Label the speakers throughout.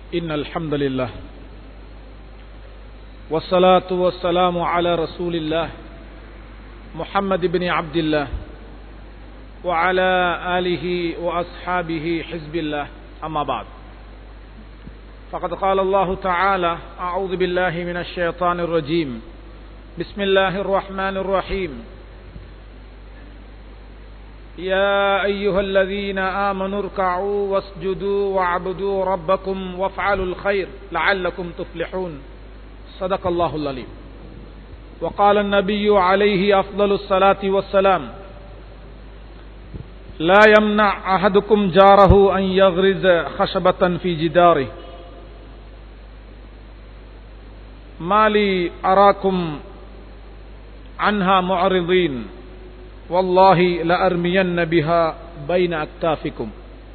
Speaker 1: إن الحمد لله والصلاة والسلام على رسول الله محمد بن عبد الله وعلى آله وأصحابه حزب الله أما بعد فقد قال الله تعالى أعوذ بالله من الشيطان الرجيم بسم الله الرحمن الرحيم يا أيها الذين آمنوا اركعوا واسجدوا واعبدوا ربكم وافعلوا الخير لعلكم تفلحون صدق الله العليم وقال النبي عليه أفضل الصلاة والسلام لا يمنع أحدكم جاره أن يغرز خشبة في جداره ما لي أراكم عنها معرضين والله لأرمين بها بين أكتافكم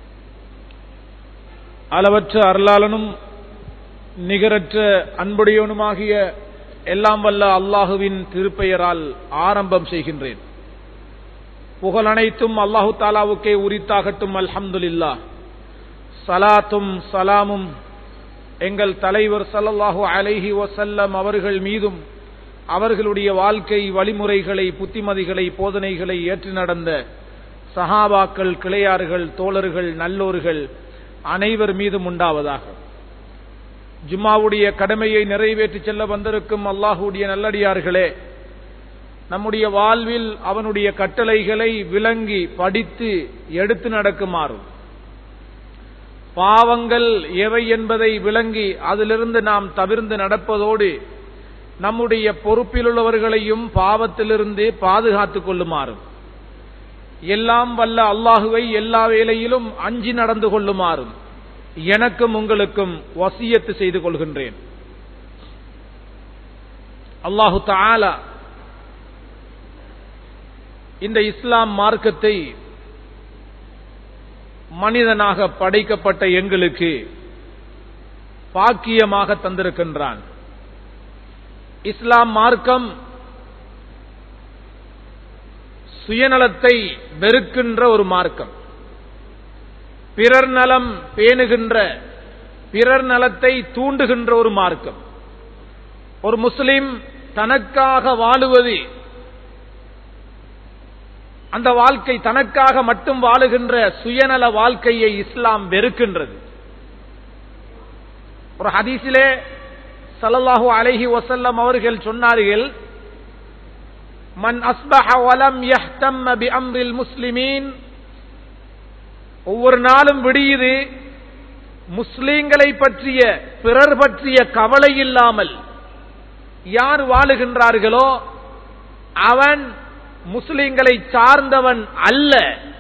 Speaker 1: அளவற்ற அருளாளனும் நிகரற்ற அன்புடையவனுமாகிய எல்லாம் வல்ல அல்லாஹுவின் திருப்பெயரால் ஆரம்பம் செய்கின்றேன் புகழ் அனைத்தும் அல்லாஹு தாலாவுக்கே உரித்தாகட்டும் அல்ஹம்துலில்லா சலாத்தும் சலாமும் எங்கள் தலைவர் சல்லல்லாஹு அலைஹி வசல்லம் அவர்கள் மீதும் அவர்களுடைய வாழ்க்கை வழிமுறைகளை புத்திமதிகளை போதனைகளை ஏற்று நடந்த சஹாபாக்கள் கிளையார்கள் தோழர்கள் நல்லோர்கள் அனைவர் மீதும் உண்டாவதாக ஜும்மாவுடைய கடமையை நிறைவேற்றி செல்ல வந்திருக்கும் அல்லாஹுடைய நல்லடியார்களே நம்முடைய வாழ்வில் அவனுடைய கட்டளைகளை விளங்கி படித்து எடுத்து நடக்குமாறும் பாவங்கள் எவை என்பதை விளங்கி அதிலிருந்து நாம் தவிர்ந்து நடப்பதோடு நம்முடைய பொறுப்பில் உள்ளவர்களையும் பாவத்திலிருந்து பாதுகாத்துக் கொள்ளுமாறும் எல்லாம் வல்ல அல்லாஹுவை எல்லா வேளையிலும் அஞ்சி நடந்து கொள்ளுமாறும் எனக்கும் உங்களுக்கும் வசியத்து செய்து கொள்கின்றேன் அல்லாஹு தாலா இந்த இஸ்லாம் மார்க்கத்தை மனிதனாக படைக்கப்பட்ட எங்களுக்கு பாக்கியமாக தந்திருக்கின்றான் இஸ்லாம் மார்க்கம் சுயநலத்தை வெறுக்கின்ற ஒரு மார்க்கம் பிறர் நலம் பேணுகின்ற பிறர் நலத்தை தூண்டுகின்ற ஒரு மார்க்கம் ஒரு முஸ்லிம் தனக்காக வாழுவது அந்த வாழ்க்கை தனக்காக மட்டும் வாழுகின்ற சுயநல வாழ்க்கையை இஸ்லாம் வெறுக்கின்றது ஒரு ஹதீஸிலே சல்லல்லாஹு அலைஹி வசல்லம் அவர்கள் சொன்னார்கள் மன் அஸ்பஹ வலம் யஹ்தம்ம பி அம்ரில் முஸ்லிமீன் ஒவ்வொரு நாளும் விடியுது முஸ்லீம்களை பற்றிய பிறர் பற்றிய கவலை இல்லாமல் யார் வாழுகின்றார்களோ அவன் முஸ்லிம்களை சார்ந்தவன் அல்ல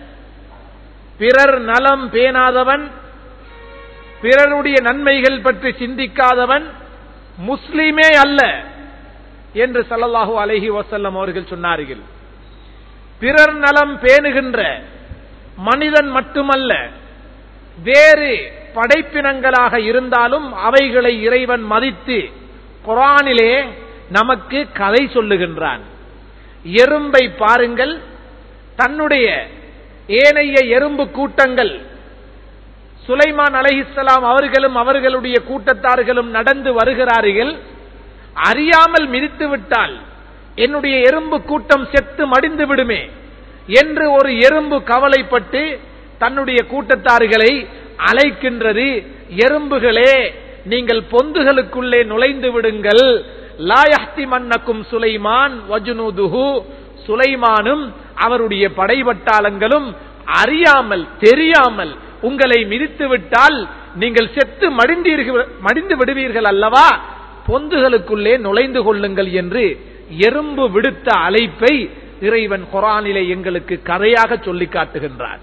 Speaker 1: பிறர் நலம் பேணாதவன் பிறருடைய நன்மைகள் பற்றி சிந்திக்காதவன் முஸ்லீமே அல்ல என்று சல்லல்லாஹு அலஹி வசல்லம் அவர்கள் சொன்னார்கள் பிறர் நலம் பேணுகின்ற மனிதன் மட்டுமல்ல வேறு படைப்பினங்களாக இருந்தாலும் அவைகளை இறைவன் மதித்து குரானிலே நமக்கு கதை சொல்லுகின்றான் எறும்பை பாருங்கள் தன்னுடைய ஏனைய எறும்பு கூட்டங்கள் சுலைமான் அலஹிஸ்லாம் அவர்களும் அவர்களுடைய கூட்டத்தார்களும் நடந்து வருகிறார்கள் அறியாமல் மிதித்து விட்டால் என்னுடைய எறும்பு கூட்டம் செத்து மடிந்து விடுமே என்று ஒரு எறும்பு கவலைப்பட்டு தன்னுடைய கூட்டத்தார்களை அழைக்கின்றது எறும்புகளே நீங்கள் பொந்துகளுக்குள்ளே நுழைந்து விடுங்கள் லாயஹ்தி மன்னக்கும் சுலைமான் வஜுனுதுஹு சுலைமானும் அவருடைய படைவட்டாளங்களும் அறியாமல் தெரியாமல் உங்களை மிதித்து விட்டால் நீங்கள் செத்து மடிந்தீர்கள் மடிந்து விடுவீர்கள் அல்லவா பொந்துகளுக்குள்ளே நுழைந்து கொள்ளுங்கள் என்று எறும்பு விடுத்த அழைப்பை இறைவன் குரானிலே எங்களுக்கு கதையாக சொல்லி காட்டுகின்றார்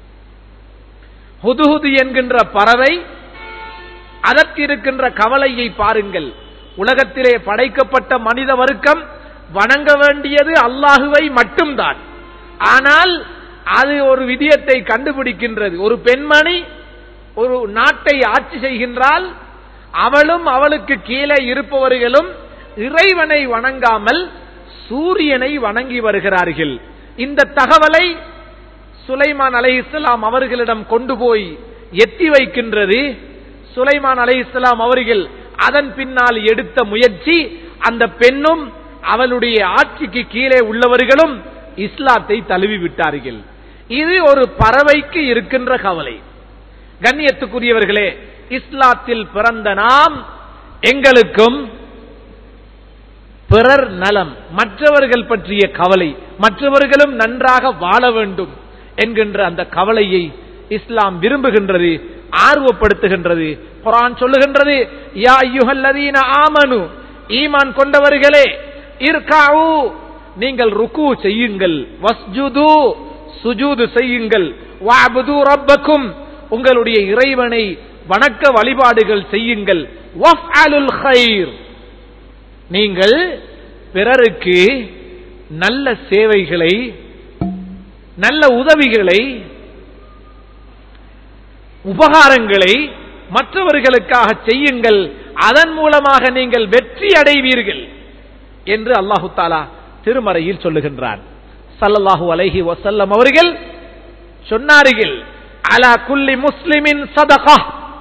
Speaker 1: ஹுதுஹுது என்கின்ற பறவை அதற்கு இருக்கின்ற கவலையை பாருங்கள் உலகத்திலே படைக்கப்பட்ட மனித வர்க்கம் வணங்க வேண்டியது அல்லாஹுவை மட்டும்தான் ஆனால் அது ஒரு விதியத்தை கண்டுபிடிக்கின்றது ஒரு பெண்மணி ஒரு நாட்டை ஆட்சி செய்கின்றால் அவளும் அவளுக்கு கீழே இருப்பவர்களும் இறைவனை வணங்காமல் சூரியனை வணங்கி வருகிறார்கள் இந்த தகவலை சுலைமான் அலை இஸ்லாம் அவர்களிடம் கொண்டு போய் எத்தி வைக்கின்றது சுலைமான் அலை இஸ்லாம் அவர்கள் அதன் பின்னால் எடுத்த முயற்சி அந்த பெண்ணும் அவளுடைய ஆட்சிக்கு கீழே உள்ளவர்களும் இஸ்லாத்தை தழுவி விட்டார்கள் இது ஒரு பறவைக்கு இருக்கின்ற கவலை கண்ணியத்துக்குரியவர்களே இஸ்லாத்தில் பிறந்த நாம் எங்களுக்கும் பிறர் நலம் மற்றவர்கள் பற்றிய கவலை மற்றவர்களும் நன்றாக வாழ வேண்டும் என்கின்ற அந்த கவலையை இஸ்லாம் விரும்புகின்றது ஆர்வப்படுத்துகின்றது குரான் சொல்லுகின்றது யா ஐயுஹல்லதீன ஆமனு ஈமான் கொண்டவர்களே இர்காவு நீங்கள் ருக்கு செய்யுங்கள் வஸ்ஜுது சுஜூது செய்யுங்கள் வஅபுது ரப்பக்கும் உங்களுடைய இறைவனை வணக்க வழிபாடுகள் செய்யுங்கள் வஃஅலுல் கைர் நீங்கள் பிறருக்கு நல்ல சேவைகளை நல்ல உதவிகளை உபகாரங்களை மற்றவர்களுக்காக செய்யுங்கள் அதன் மூலமாக நீங்கள் வெற்றி அடைவீர்கள் என்று அல்லாஹு தாலா திருமறையில் சொல்லுகின்றான் சல்லல்லாஹு அலைஹி வசல்லம் அவர்கள் சொன்னார்கள் அலா குல்லி முஸ்லிமின் சதகா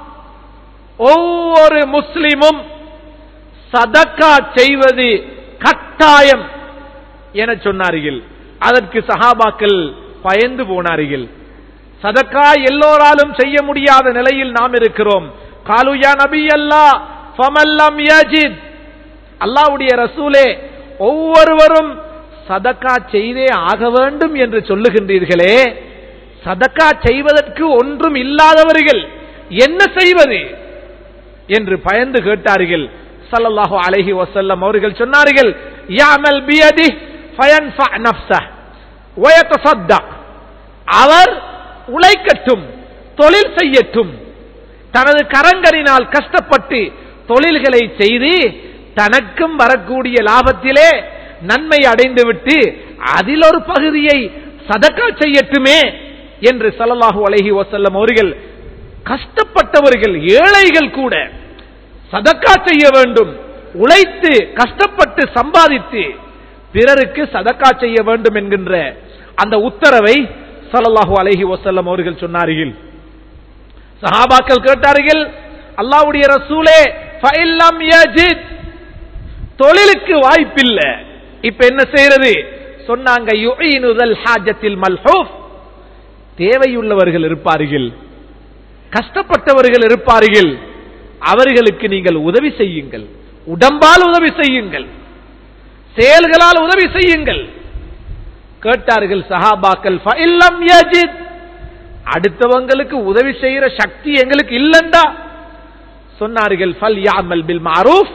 Speaker 1: ஒவ்வொரு முஸ்லிமும் சதக்கா செய்வது கட்டாயம் என சொன்னார்கள் அதற்கு சஹாபாக்கள் பயந்து போனார்கள் சதக்கா எல்லோராலும் செய்ய முடியாத நிலையில் நாம் இருக்கிறோம் காலுயா நபி அல்லா ஃபமல்லம் யஜித் அல்லாவுடைய ரசூலே ஒவ்வொருவரும் சதக்கா செய்தே ஆக வேண்டும் என்று சொல்லுகின்றீர்களே சதக்கா செய்வதற்கு ஒன்றும் இல்லாதவர்கள் என்ன செய்வது என்று பயந்து கேட்டார்கள் சல்லல்லாஹு அலைஹி வசல்லம் அவர்கள் சொன்னார்கள் யாமல் பியதி ஃபயன்ஃபா நஃப்ஸஹ் வயதஸத்தக் அவர் உழைக்கட்டும் தொழில் செய்யட்டும் தனது கரங்கரினால் கஷ்டப்பட்டு தொழில்களை செய்து தனக்கும் வரக்கூடிய லாபத்திலே நன்மை அடைந்துவிட்டு அதில் ஒரு பகுதியை சதக்கா செய்யட்டுமே என்று சல்லல்லாஹு அலைஹி வசல்லம் அவர்கள் கஷ்டப்பட்டவர்கள் ஏழைகள் கூட சதக்கா செய்ய வேண்டும் உழைத்து கஷ்டப்பட்டு சம்பாதித்து பிறருக்கு சதக்கா செய்ய வேண்டும் என்கின்ற அந்த உத்தரவை சல்லல்லாஹு அலைஹி வசல்லம் அவர்கள் சொன்னார்கள் சஹாபாக்கள் கேட்டார்கள் அல்லாவுடைய ரசூலே ஃபைல்லம் யஜித் தொழிலுக்கு வாய்ப்பில்லை இப்ப என்ன செய்யறது சொன்னாங்க யுஈனுதல் ஹாஜத்தில் மல்ஹூஃப் தேவையுள்ளவர்கள் இருப்பார்கள் கஷ்டப்பட்டவர்கள் இருப்பார்கள் அவர்களுக்கு நீங்கள் உதவி செய்யுங்கள் உடம்பால் உதவி செய்யுங்கள் செயல்களால் உதவி செய்யுங்கள் கேட்டார்கள் சஹாபாக்கள் ஃபஇல்லம் யஜித் அடுத்தவங்களுக்கு உதவி செய்யற சக்தி எங்களுக்கு இல்லண்டா சொன்னார்கள் ஃபல் யாமல் பில் மாரூஃப்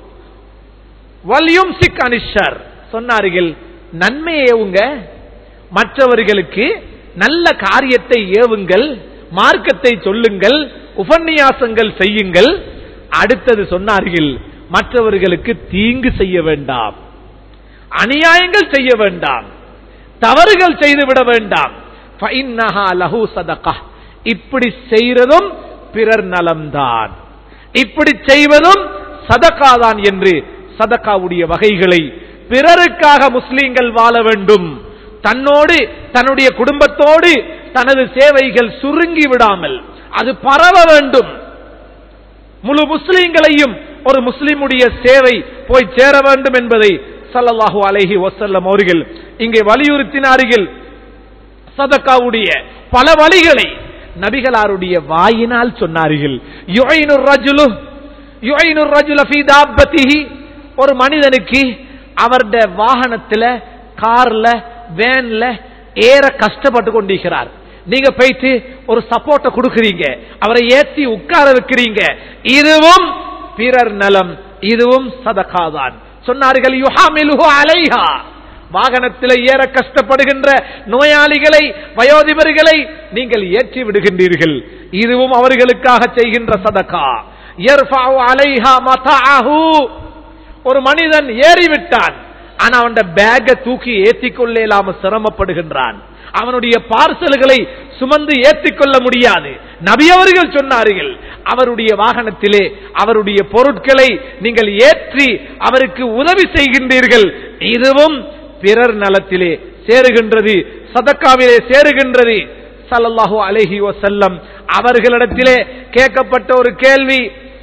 Speaker 1: வல்யும் சிக் அனிஷர் சொன்னார்கள் நன்மை ஏவுங்க மற்றவர்களுக்கு நல்ல காரியத்தை ஏவுங்கள் மார்க்கத்தை சொல்லுங்கள் உபன்யாசங்கள் செய்யுங்கள் அடுத்தது சொன்னார்கள் மற்றவர்களுக்கு தீங்கு செய்ய வேண்டாம் அநியாயங்கள் செய்ய வேண்டாம் தவறுகள் செய்துவிட வேண்டாம் லஹு சதகா இப்படி செய்வதும் பிறர் நலம்தான் இப்படி செய்வதும் சதகாதான் என்று சதகாவுடைய வகைகளை பிறருக்காக முஸ்லீம்கள் வாழ வேண்டும் தன்னோடு தன்னுடைய குடும்பத்தோடு தனது சேவைகள் சுருங்கி விடாமல் அது பரவ வேண்டும் முழு முஸ்லீம்களையும் ஒரு முஸ்லிமுடைய சேவை போய் சேர வேண்டும் என்பதை சல்லல்லாஹு அலைஹி வசல்லம் அவர்கள் இங்கே வலியுறுத்தினார்கள் சதக்காவுடைய பல வழிகளை நபிகளாருடைய வாயினால் சொன்னார்கள் யுஐனுர் ரஜுலு யுஐனுர் ரஜுல ஃபீ தாப்பத்திஹி ஒரு மனிதனுக்கு அவருடைய வாகனத்துல கார்ல வேன்ல ஏற கஷ்டப்பட்டு கொண்டிருக்கிறார் நீங்க போயிட்டு ஒரு சப்போர்ட்டை கொடுக்கிறீங்க அவரை ஏத்தி உட்கார வைக்கிறீங்க இதுவும் பிறர் நலம் இதுவும் சதகாதான் சொன்னார்கள் யுஹாமிலுஹு அலைஹா வாகனத்தில் ஏற கஷ்டப்படுகின்ற நோயாளிகளை வயோதிபர்களை நீங்கள் ஏற்றி விடுகின்றீர்கள் இதுவும் அவர்களுக்காக செய்கின்ற சதகா யர்ஃபஉ அலைஹா மதஅஹு ஒரு மனிதன் ஏறிவிட்டான் ஆனா அவன் பேக்கை தூக்கி ஏத்திக் கொள்ளலாம சிரமப்படுகின்றான் அவனுடைய பார்சல்களை சுமந்து ஏற்றிக்கொள்ள முடியாது நபி அவர்கள் சொன்னார்கள் அவருடைய வாகனத்திலே அவருடைய பொருட்களை நீங்கள் ஏற்றி அவருக்கு உதவி செய்கின்றீர்கள் இதுவும் பிறர் நலத்திலே சேருகின்றது சதக்காவிலே சேருகின்றது ஸல்லல்லாஹு அலைஹி வஸல்லம் அவர்களிடத்திலே கேட்கப்பட்ட ஒரு கேள்வி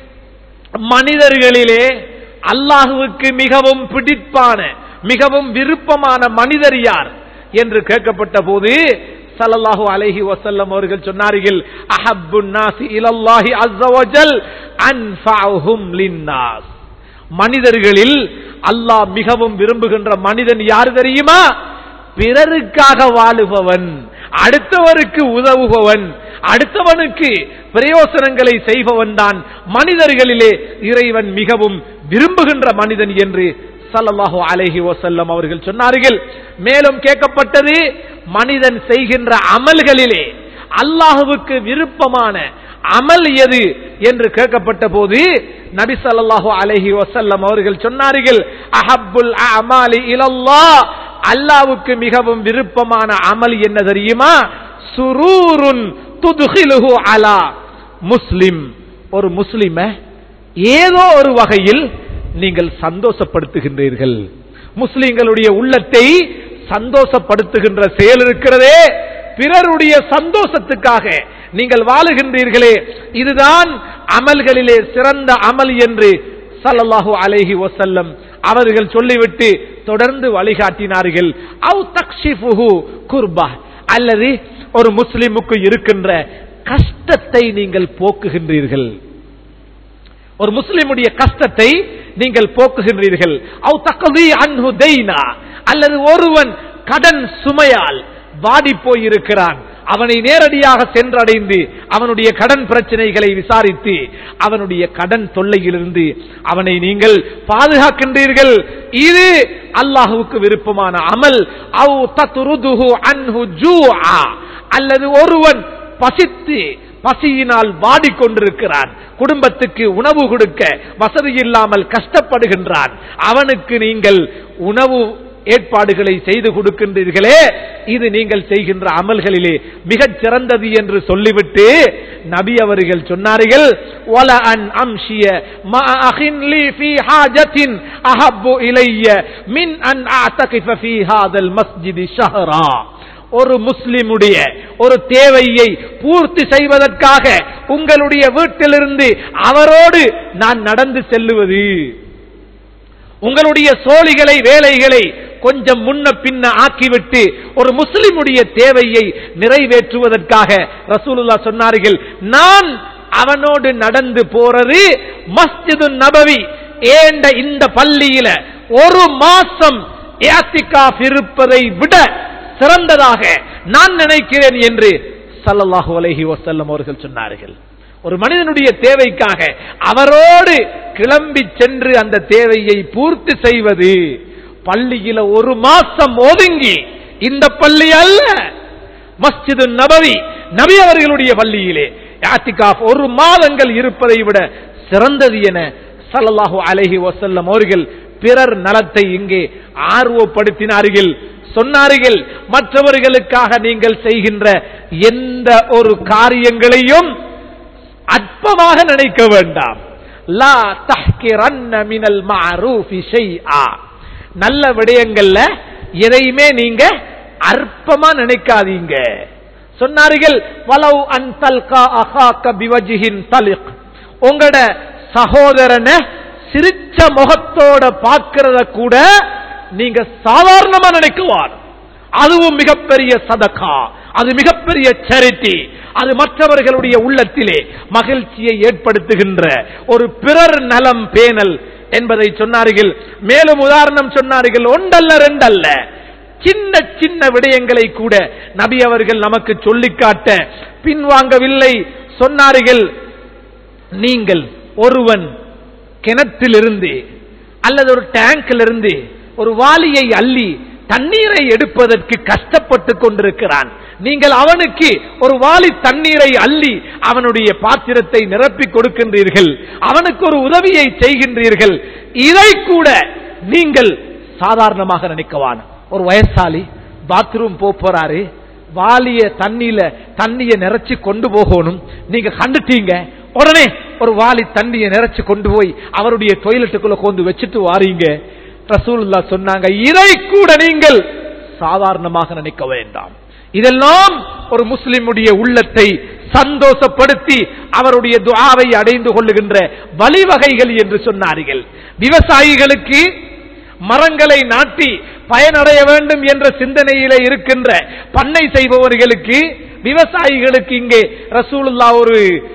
Speaker 1: மனிதர்களிலே அல்லாஹுவுக்கு மிகவும் பிடிப்பான மிகவும் விருப்பமான மனிதர் யார் என்று கேட்கப்பட்ட போது ஸல்லல்லாஹு அலைஹி வஸல்லம் அவர்கள் சொன்னார்கள் அஹப்புன் நாசி இலல்லாஹி அஸ்ஸ வஜல் அன்ஃபஅஹும் லின்னாஸ் மனிதர்களில் அல்லாஹ் மிகவும் விரும்புகின்ற மனிதன் யார் தெரியுமா பிறருக்காக வாழுபவன் அடுத்தவருக்கு உதவுபவன் அடுத்தவனுக்கு பிரயோசனங்களை செய்பவன் தான் மனிதர்களிலே இறைவன் மிகவும் விரும்புகின்ற மனிதன் என்று ஸல்லல்லாஹு அலைஹி வஸல்லம் அவர்கள் சொன்னார்கள் மேலும் கேட்கப்பட்டது மனிதன் செய்கின்ற அமல்களிலே அல்லாஹுவுக்கு விருப்பமான அமல் எது என்று கேட்கப்பட்ட போது நபி ஸல்லல்லாஹு அலைஹி வஸல்லம் அவர்கள் சொன்னார்கள் அஹப்புல் அமாலி இலல்லாஹ் அல்லாஹ்வுக்கு மிகவும் விருப்பமான அமல் என்ன தெரியுமா சுரூருன் துதுகிலுஹு அலா முஸ்லிம் ஒரு முஸ்லிம ஏதோ ஒரு வகையில் நீங்கள் சந்தோஷப்படுத்துகின்றீர்கள் முஸ்லிம்களுடைய உள்ளத்தை சந்தோஷப்படுத்துகின்ற செயல் இருக்கிறதே பிறருடைய சந்தோஷத்துக்காக நீங்கள் வாழுகின்றீர்களே இதுதான் அமல்களிலே சிறந்த அமல் என்று ஸல்லல்லாஹு அலைஹி வஸல்லம் அவர்கள் சொல்லிவிட்டு தொடர்ந்து வழிகாட்டினார்கள் அவு தக்ஷிஃபுஹு குர்பா அல்லது ஒரு முஸ்லிமுக்கு இருக்கின்ற கஷ்டத்தை நீங்கள் போக்குகின்றீர்கள் ஒரு முஸ்லிமுடைய கஷ்டத்தை நீங்கள் போக்குகின்றீர்கள் அவு தக்கதி அன்ஹு தெய்னா அல்லது ஒருவன் கடன் சுமையால் வாடி போயிருக்கிறான் அவனை நேரடியாக சென்றடைந்து அவனுடைய கடன் பிரச்சனைகளை விசாரித்து அவனுடைய கடன் தொல்லையிலிருந்து அவனை நீங்கள் பாதுகாக்கின்றீர்கள் இது அல்லாஹுவுக்கு விருப்பமான அமல் அவு தத்ருதுஹு அன்ஹு ஜூஆ அல்லது ஒருவன் பசித்து பசியினால் வாடிக்கொண்டிருக்கிறான் குடும்பத்துக்கு உணவு கொடுக்க வசதி இல்லாமல் கஷ்டப்படுகின்றான் அவனுக்கு நீங்கள் உணவு ஏற்பாடுகளை செய்து கொடுக்கின்றீர்களே இது நீங்கள் செய்கின்ற அமல்களிலே மிகச் சிறந்தது என்று சொல்லிவிட்டு நபி அவர்கள் சொன்னார்கள் "வல அன் அம்ஷிய மஅ அகின் லீ ஃபீ ஹாஜத்தின் அஹப்பு இலைய மின் அன் அஅதகிஃப ஃபீ ஹாதல் மஸ்ஜிதி ஷஹரா ஒரு முஸ்லிமுடைய ஒரு தேவையை பூர்த்தி செய்வதற்காக உங்களுடைய வீட்டிலிருந்து அவரோடு நான் நடந்து செல்லுவது உங்களுடைய சோழிகளை வேலைகளை கொஞ்சம் முன்ன பின்ன ஆக்கிவிட்டு ஒரு முஸ்லிமுடைய தேவையை நிறைவேற்றுவதற்காக ரசூலுல்லா சொன்னார்கள் நான் அவனோடு நடந்து போறது மஸ்ஜிது நபவி ஏண்ட இந்த பள்ளியில ஒரு மாசம் ஏத்திகாஃப் இருப்பதை விட சிறந்ததாக நான் நினைக்கிறேன் என்று ஸல்லல்லாஹு அலைஹி வஸல்லம் அவர்கள் சொன்னார்கள் ஒரு மனிதனுடைய தேவைக்காக அவரோடு கிளம்பி சென்று அந்த தேவையை பூர்த்தி செய்வது பள்ளியில ஒரு மாசம் ஒதுங்கி இந்த பள்ளி அல்ல மஸ்ஜிது நபவி நபி அவர்களுடைய பள்ளியிலே யாத்திகாஃப் ஒரு மாதங்கள் இருப்பதை விட சிறந்தது என ஸல்லல்லாஹு அலைஹி வஸல்லம் அவர்கள் பிறர் நலத்தை இங்கே ஆர்வப்படுத்தினார்கள் சொன்னார்கள் மற்றவர்களுக்காக நீங்கள் செய்கின்ற எந்த ஒரு காரியங்களையும் அற்பமாக நினைக்க வேண்டாம் லா தஹ்கிரன்ன மினல் மஅரூஃபி ஷைஆ நல்ல விடயங்கள்ல எதையுமே நீங்க அற்பமா நினைக்காதீங்க சொன்னார்கள் வலவ் அன் தல்கா அஹாக்க பிவஜிஹின் தலிக் உங்களோட சகோதரனை சிரிச்ச முகத்தோட பார்க்கிறத கூட நீங்க சாதாரணமா நினைக்குவார் அதுவும் மிகப்பெரிய சதகா அது மிகப்பெரிய சரிட்டி அது மற்றவர்களுடைய உள்ளத்திலே மகிழ்ச்சியை ஏற்படுத்துகின்ற ஒரு பிறர் நலம் பேணல் என்பதை சொன்னார்கள் மேலும் உதாரணம் சொன்னார்கள் ஒன்றல்ல ரெண்டல்ல சின்ன சின்ன விடயங்களை கூட நபி அவர்கள் நமக்கு சொல்லிக்காட்ட பின்வாங்கவில்லை சொன்னார்கள் நீங்கள் ஒருவன் கிணற்றிலிருந்து அல்லது ஒரு டேங்கிலிருந்து ஒரு வாளியை அள்ளி தண்ணீரை எடுப்பதற்கு கஷ்டப்பட்டு கொண்டிருக்கிறான் நீங்கள் அவனுக்கு ஒரு வாளி தண்ணீரை அள்ளி அவனுடைய பாத்திரத்தை நிரப்பி கொடுக்கின்றீர்கள் அவனுக்கு ஒரு உதவியை செய்கின்றீர்கள் இதை கூட நீங்கள் சாதாரணமாக நினைக்கவான் ஒரு வயசாளி பாத்ரூம் போறாரு வாளிய தண்ணியில தண்ணிய நிறைச்சு கொண்டு போகணும் நீங்க கண்டுட்டீங்க உடனே ஒரு வாளி தண்ணியை நிறைச்சு கொண்டு போய் அவருடைய டொய்லெட்டுக்குள்ள கொண்டு வச்சுட்டு வாரீங்க ரசூலுல்லா சொன்னாங்க இதை கூட நீங்கள் சாதாரணமாக நினைக்க வேண்டாம்
Speaker 2: இதெல்லாம் ஒரு முஸ்லிமுடைய உள்ளத்தை சந்தோஷப்படுத்தி அவருடைய துஆவை அடைந்து கொள்ளுகின்ற வழிவகைகள் என்று சொன்னார்கள் விவசாயிகளுக்கு மரங்களை நாட்டி பயனடைய வேண்டும் என்ற சிந்தனையிலே இருக்கின்ற பண்ணை செய்பவர்களுக்கு விவசாயிகளுக்கு இங்கே ரசூலுல்லா ஒரு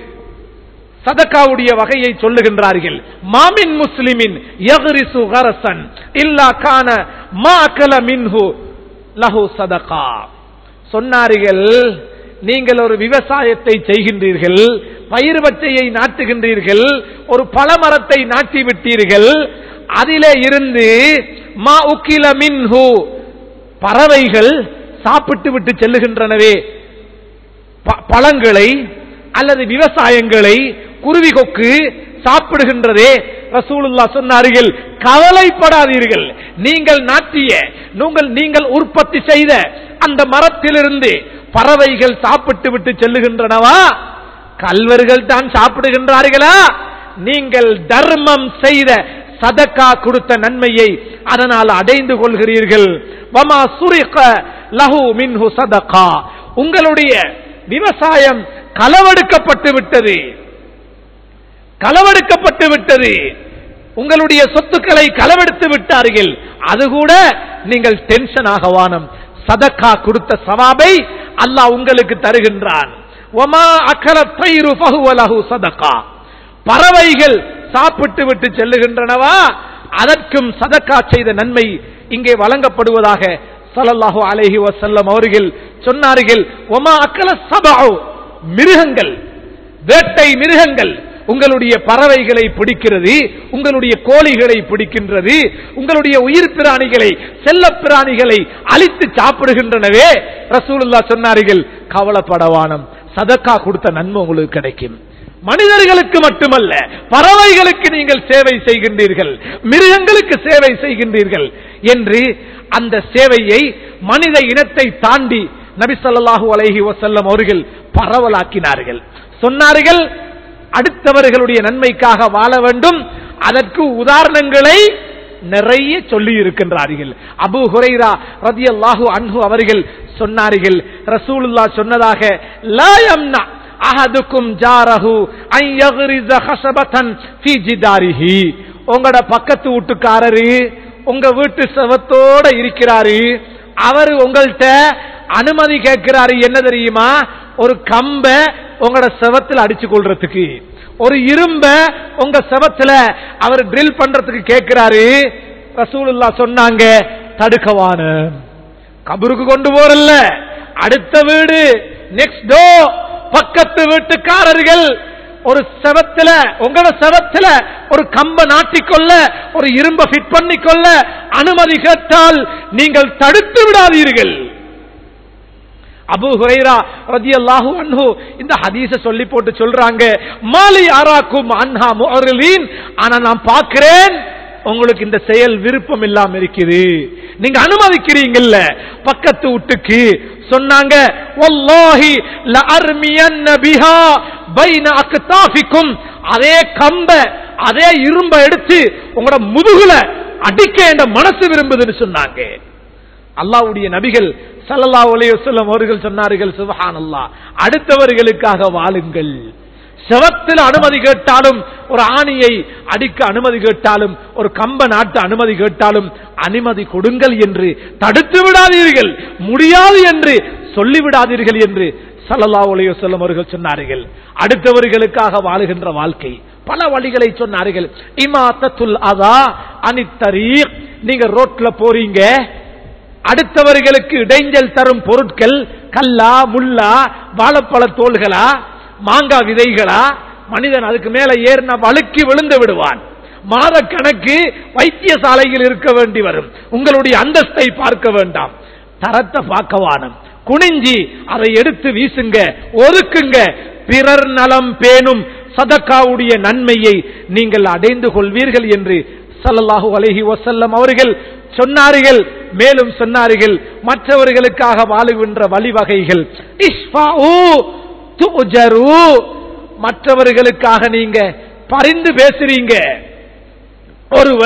Speaker 2: சதக்காவுடைய வகையை சொல்லுகின்றார்கள் மாமின் முஸ்லிமின் யக்ரிசு கரசன் இல்லா கான மா அகல மின்ஹு லஹு சதகா சொன்னார்கள் நீங்கள் ஒரு விவசாயத்தை செய்கின்றீர்கள் பயிர் பச்சையை நாட்டுகின்றீர்கள் ஒரு பழமரத்தை நாட்டி விட்டீர்கள் அதிலே இருந்து மா உக்கில மின்ஹு பறவைகள் சாப்பிட்டு விட்டு செல்லுகின்றனவே ப- பழங்களை அல்லது விவசாயங்களை குருவி கொக்கு சாப்பிடுகின்றதே ரசூலுல்லா சொன்னார்கள் கவலைப்படாதீர்கள் நீங்கள் நாட்டிய நீங்கள் நீங்கள் உற்பத்தி செய்த அந்த மரத்திலிருந்து பறவைகள் சாப்பிட்டு விட்டு செல்லுகின்றனவா கல்வர்கள் தான் சாப்பிடுகின்றார்களா நீங்கள் தர்மம் செய்த சதக்கா கொடுத்த நன்மையை அதனால் அடைந்து கொள்கிறீர்கள் வமா சுரிக லஹு மின்ஹு சதகா உங்களுடைய விவசாயம் களவெடுக்கப்பட்டு விட்டது களவெடுக்கப்பட்டு விட்டது உங்களுடைய சொத்துக்களை களவெடுத்து விட்டார்கள் அது கூட நீங்கள் டென்ஷன் ஆக வானம் சதக்கா கொடுத்த சவாபை அல்லாஹ் உங்களுக்கு தருகின்றான் ஒமா அக்கல தயிரு பகுவலகு சதக்கா பறவைகள் சாப்பிட்டு விட்டு செல்லுகின்றனவா அதற்கும் சதக்கா செய்த நன்மை இங்கே வழங்கப்படுவதாக ஸல்லல்லாஹு அலைஹி வஸல்லம் அவர்கள் சொன்னார்கள் ஒமா அக்கல சபஉ மிருகங்கள் வேட்டை மிருகங்கள் உங்களுடைய பறவைகளை பிடிக்கிறது உங்களுடைய கோழிகளை பிடிக்கின்றது உங்களுடைய உயிர் பிராணிகளை செல்ல பிராணிகளை அழித்து சாப்பிடுகின்றனவே ரசூலுல்லா சொன்னார்கள் கவலைப்படவானம் சதக்கா கொடுத்த நன்மை உங்களுக்கு கிடைக்கும் மனிதர்களுக்கு மட்டுமல்ல பறவைகளுக்கு நீங்கள் சேவை செய்கின்றீர்கள் மிருகங்களுக்கு சேவை செய்கின்றீர்கள் என்று அந்த சேவையை மனித இனத்தை தாண்டி நபி ஸல்லல்லாஹு அலைஹி வஸல்லம் அவர்கள் பரவலாக்கினார்கள் சொன்னார்கள் அடுத்தவர்களுடைய நன்மைக்காக வாழ வேண்டும் அதற்கு உதாரணங்களை நிறைய சொல்லி இருக்கின்றார்கள் அபு ஹுரைரா ரதியல்லாஹு அன்ஹு அவர்கள் சொன்னார்கள் ரசூலுல்லாஹ் சொன்னதாக லா யம்னா அஹதுக்கும் ஜாரஹு அன் யக்ரிஸ ஹஸபதன் ஃபீ ஜிதாரிஹி உங்களோட பக்கத்து வீட்டுக்காரரு உங்க வீட்டு செவத்தோட இருக்கிறாரு அவர் உங்கள்கிட்ட அனுமதி கேட்கிறாரு என்ன தெரியுமா ஒரு கம்ப உங்களோட செவத்துல அடிச்சு கொள்றதுக்கு ஒரு இரும்ப உங்க செவத்துல அவர் ட்ரில் பண்றதுக்கு கேட்கிறாரு ரசூலுல்லா சொன்னாங்க தடுக்கவான கபருக்கு கொண்டு போறல்ல அடுத்த வீடு நெக்ஸ்ட் டோ பக்கத்து வீட்டுக்காரர்கள் ஒரு செவத்துல உங்களோட செவத்துல ஒரு கம்ப நாட்டிக்கொள்ள ஒரு இரும்ப ஃபிட் பண்ணிக்கொள்ள அனுமதி கேட்டால் நீங்கள் தடுத்து விடாதீர்கள் அபு ஹுரைரா ரதியல்லாஹு அன்ஹு இந்த ஹதீஸ சொல்லி போட்டு சொல்றாங்க மாலி ஆராக்கும் அன்ஹா முஅர்லீன் ஆனா நான் பார்க்கிறேன் உங்களுக்கு இந்த செயல் விருப்பம் இல்லாம இருக்குது நீங்க அனுமதிக்கிறீங்கல்ல பக்கத்து வீட்டுக்கு சொன்னாங்க வல்லாஹி லஅர்மியன்ன பிஹா பைன அக்தாஃபிக்கும் அதே கம்ப அதே இரும்ப எடுத்து உங்களோட முதுகுல அடிக்க என்ற மனசு விரும்புதுன்னு சொன்னாங்க அல்லாஹ்வுடைய நபிகள் ஸல்லல்லாஹு அலைஹி வஸல்லம் அவர்கள் சொன்னார்கள் சுப்ஹானல்லாஹ் அடுத்தவர்களுக்காக வாழுங்கள் செவத்தில் அனுமதி கேட்டாலும் ஒரு ஆணியை அடிக்க அனுமதி கேட்டாலும் ஒரு கம்ப நாட்டு அனுமதி கேட்டாலும் அனுமதி கொடுங்கள் என்று தடுத்து விடாதீர்கள் முடியாது என்று சொல்லிவிடாதீர்கள் என்று ஸல்லல்லாஹு அலைஹி வஸல்லம் அவர்கள் சொன்னார்கள் அடுத்தவர்களுக்காக வாழுகின்ற வாழ்க்கை பல வழிகளை சொன்னார்கள் இமாத்தத்துல் அதா அனித்தரீக் நீங்க ரோட்ல போறீங்க அடுத்தவர்களுக்கு இடைஞ்சல் தரும் பொருட்கள் கல்லா முள்ளா வாழைப்பழ தோள்களா மாங்காய் விதைகளா மனிதன் அதுக்கு மேல ஏறினா வழுக்கி விழுந்து விடுவான் மாத கணக்கு வைத்தியசாலையில் இருக்க வேண்டி வரும் உங்களுடைய அந்தஸ்தை பார்க்க வேண்டாம் தரத்தை பார்க்க வானம் குனிஞ்சி அதை எடுத்து வீசுங்க ஒதுக்குங்க பிறர் நலம் பேணும் சதக்காவுடைய நன்மையை நீங்கள் அடைந்து கொள்வீர்கள் என்று ஸல்லல்லாஹு அலைஹி வஸல்லம் அவர்கள் சொன்னார்கள் மேலும் சொன்னார்கள் மற்றவர்களுக்காக வாழுகின்ற வழிவகைகள் இஸ்ஃபாஉ துஜரு மற்றவர்களுக்காக நீங்க பரிந்து பேசுறீங்க ஒருவர்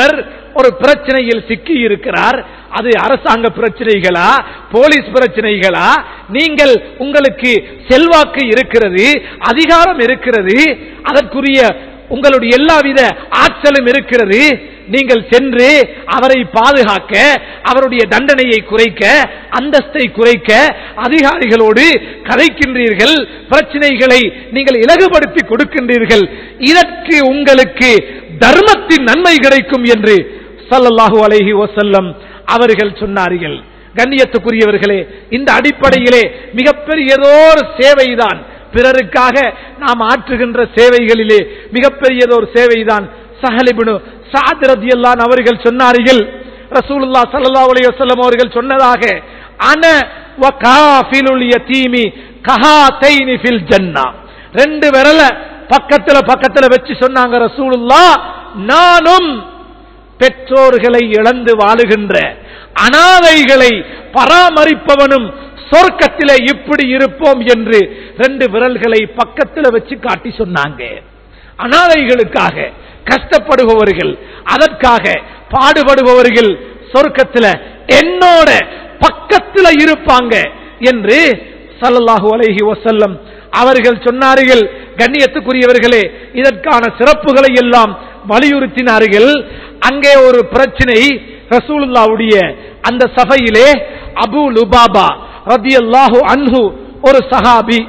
Speaker 2: ஒரு பிரச்சனையில் சிக்கி இருக்கிறார் அது அரசாங்க பிரச்சனைகளா போலீஸ் பிரச்சனைகளா நீங்கள் உங்களுக்கு செல்வாக்கு இருக்கிறது அதிகாரம் இருக்கிறது அதற்குரிய உங்களுடைய எல்லாவித ஆற்றலும் இருக்கிறது நீங்கள் சென்று அவரை பாதுகாக்க அவருடைய தண்டனையை குறைக்க அந்தஸ்தை குறைக்க அதிகாரிகளோடு கதைக்கின்றீர்கள் பிரச்சனைகளை நீங்கள் இலகுபடுத்தி கொடுக்கின்றீர்கள் இதற்கு உங்களுக்கு தர்மத்தின் நன்மை கிடைக்கும் என்று ஸல்லல்லாஹு அலைஹி வஸல்லம் அவர்கள் சொன்னார்கள் கண்ணியத்துக்குரியவர்களே இந்த அடிப்படையிலே மிகப்பெரியதோர் சேவைதான் பிறருக்காக நாம் ஆற்றுகின்ற சேவைகளிலே மிகப்பெரியதொரு சேவைதான் சஹலிபுனு சாத் ரதியல்லான் அவர்கள் சொன்னார்கள் ரசூலுல்லாஹ் ஸல்லல்லாஹு அலைஹி வஸல்லம் அவர்கள் சொன்னதாக அன வ காஃபிலுல் யதீமி கஹாதைனி ஃபில் ஜன்னah ரெண்டு விரல பக்கத்துல பக்கத்துல வச்சு சொன்னாங்க ரசூலுல்லாஹ் நானும் பெற்றோர்களை இழந்து வாழுகின்ற அனாதைகளை பராமரிப்பவனும் சொர்க்கத்திலே இப்படி இருப்போம் என்று ரெண்டு விரல்களை பக்கத்தில் வச்சு காட்டி சொன்னாங்க அனாதைகளுக்காக கஷ்டப்படுபவர்கள் அதற்காக பாடுபடுபவர்கள் சொர்க்கத்தில் என்னோட பக்கத்தில் இருப்பாங்க என்று ஸல்லல்லாஹு அலைஹி வஸல்லம் அவர்கள் சொன்னார்கள் கண்ணியத்துக்குரியவர்களே இதற்கான சிறப்புகளை எல்லாம் வலியுறுத்தினார்கள் அங்கே ஒரு பிரச்சனை ரசூலுல்லாவுடைய அந்த சபையிலே அபு லுபாபா ரதியல்லாஹு அன்ஹு ஒரு சஹாபி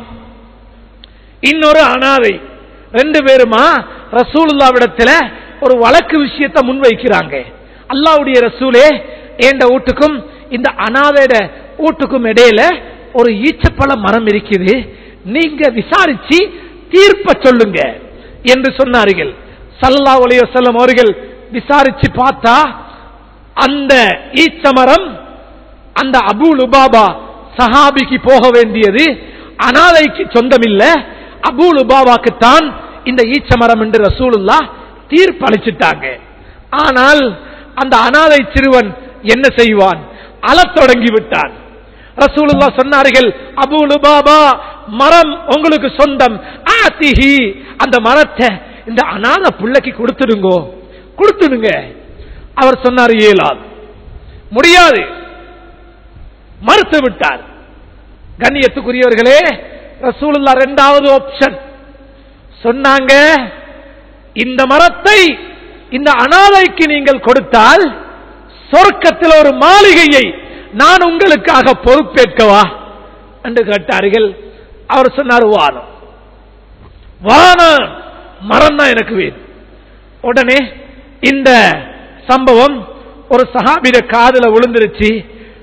Speaker 2: இன்னொரு அனாதை ரெண்டு பேருமா ரசூலுல்லாவிடத்துல ஒரு வழக்கு விஷயத்தை முன்வைக்கிறாங்க அல்லாவுடைய ரசூலே என்ற வீட்டுக்கும் இந்த அனாதைட வீட்டுக்கும் இடையில ஒரு ஈச்சப்பழ மரம் இருக்குது நீங்க விசாரிச்சு தீர்ப்ப சொல்லுங்க என்று சொன்னார்கள் சல்லா அலைய செல்லம் அவர்கள் விசாரிச்சு பார்த்தா அந்த ஈச்ச மரம் அந்த அபு லுபாபா சஹாபிக்கு போக வேண்டியது அனாதைக்கு சொந்தமில்ல அபு லுபாபாக்கு தான் இந்த ஈச்ச மரம் என்று ரசூலுல்லா தீர்ப்பளிச்சிட்டாங்க ஆனால் அந்த அனாதை சிறுவன் என்ன செய்வான் அழத் தொடங்கி விட்டான் ரசூலுல்லா சொன்னார்கள் அபு லுபாபா மரம் உங்களுக்கு சொந்தம் ஆத்திஹி அந்த மரத்தை இந்த அனாதை பிள்ளைக்கு கொடுத்துடுங்கோ கொடுத்துடுங்க அவர் சொன்னார் இயலாது முடியாது மறுத்து விட்டார் கண்ணியத்துக்குரியவர்களே ரசூலுல்லா இரண்டாவது ஆப்ஷன் சொன்னாங்க இந்த மரத்தை இந்த அனாதைக்கு நீங்கள் கொடுத்தால் சொர்க்கத்தில் ஒரு மாளிகையை நான் உங்களுக்காக பொறுப்பேற்கவா என்று கேட்டார்கள் அவர் சொன்னார் வானம் வானம் மரம் தான் எனக்கு வேணும் உடனே இந்த சம்பவம் ஒரு சஹாபிர காதுல விழுந்துருச்சு